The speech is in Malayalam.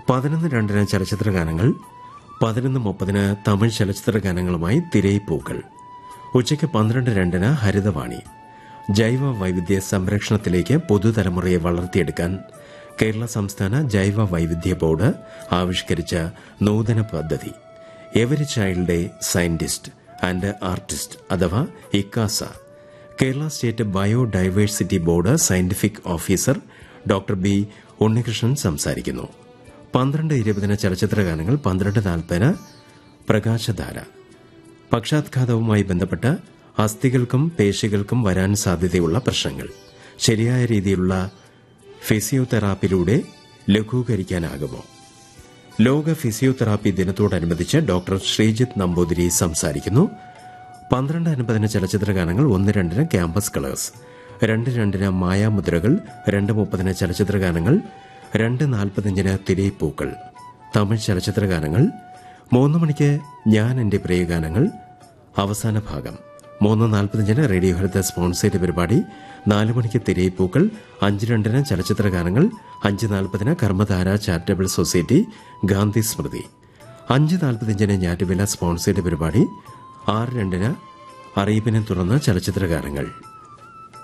പതിനൊന്ന് രണ്ടിന് ചലച്ചിത്ര ഗാനങ്ങൾ പതിനൊന്ന് മുപ്പതിന് തമിഴ് ചലച്ചിത്ര ഗാനങ്ങളുമായി തിരയിപ്പൂക്കൾ ഉച്ചയ്ക്ക് പന്ത്രണ്ട് രണ്ടിന് ഹരിതവാണി ജൈവ വൈവിധ്യ സംരക്ഷണത്തിലേക്ക് പുതുതലമുറയെ വളർത്തിയെടുക്കാൻ കേരള സംസ്ഥാന ജൈവ വൈവിധ്യ ബോർഡ് ആവിഷ്കരിച്ച നൂതന പദ്ധതി every child day scientist and artist അഥവാ ഇക്കാസ Kerala state biodiversity board scientific officer doctor B Unnikrishnan സംസാരിക്കുന്നു പന്ത്രണ്ട് ഇരുപതിന് ചലച്ചിത്ര ഗാനങ്ങൾ പന്ത്രണ്ട് നാൽപ്പതിന് പ്രകാശധാര പക്ഷാഘാതവുമായി ബന്ധപ്പെട്ട് അസ്ഥികൾക്കും പേശികൾക്കും വരാൻ സാധ്യതയുള്ള പ്രശ്നങ്ങൾ ശരിയായ രീതിയിലുള്ള ഫിസിയോതെറാപ്പിയിലൂടെ ലഘൂകരിക്കാനാകുമോ ലോക ഫിസിയോതെറാപ്പി ദിനത്തോടനുബന്ധിച്ച് ഡോക്ടർ ശ്രീജിത്ത് നമ്പൂതിരി സംസാരിക്കുന്നു പന്ത്രണ്ട് അൻപതിന് ചലച്ചിത്ര ഗാനങ്ങൾ ഒന്ന് രണ്ടിന് ക്യാമ്പസ് കളേഴ്സ് രണ്ട് രണ്ടിന് മായാമുദ്രകൾ രണ്ട് മുപ്പതിന് ചലച്ചിത്ര ഗാനങ്ങൾ രണ്ട് നാൽപ്പത്തിയഞ്ചിന് തിരയിപ്പൂക്കൾ തമിഴ് ചലച്ചിത്ര ഗാനങ്ങൾ മൂന്ന് മണിക്ക് ഞാൻ എന്റെ പ്രിയ ഗാനങ്ങൾ അവസാന ഭാഗം മൂന്ന് നാൽപ്പത്തിയഞ്ചിന് റേഡിയോ ഹരിത സ്പോൺസേറ്റ് പരിപാടി നാല് മണിക്ക് തിരയിപ്പൂക്കൾ അഞ്ച് രണ്ടിന് ചലച്ചിത്ര ഗാനങ്ങൾ അഞ്ച് നാൽപ്പതിന് കർമ്മധാര ചാരിറ്റബിൾ സൊസൈറ്റി ഗാന്ധി സ്മൃതി അഞ്ച് നാൽപ്പത്തിയഞ്ചിന് ഞാറ്റുവില സ്പോൺസേറ്റ് പരിപാടി ആറ് രണ്ടിന് അറിയിപ്പിനെ തുടർന്ന് ചലച്ചിത്ര ഗാനങ്ങൾ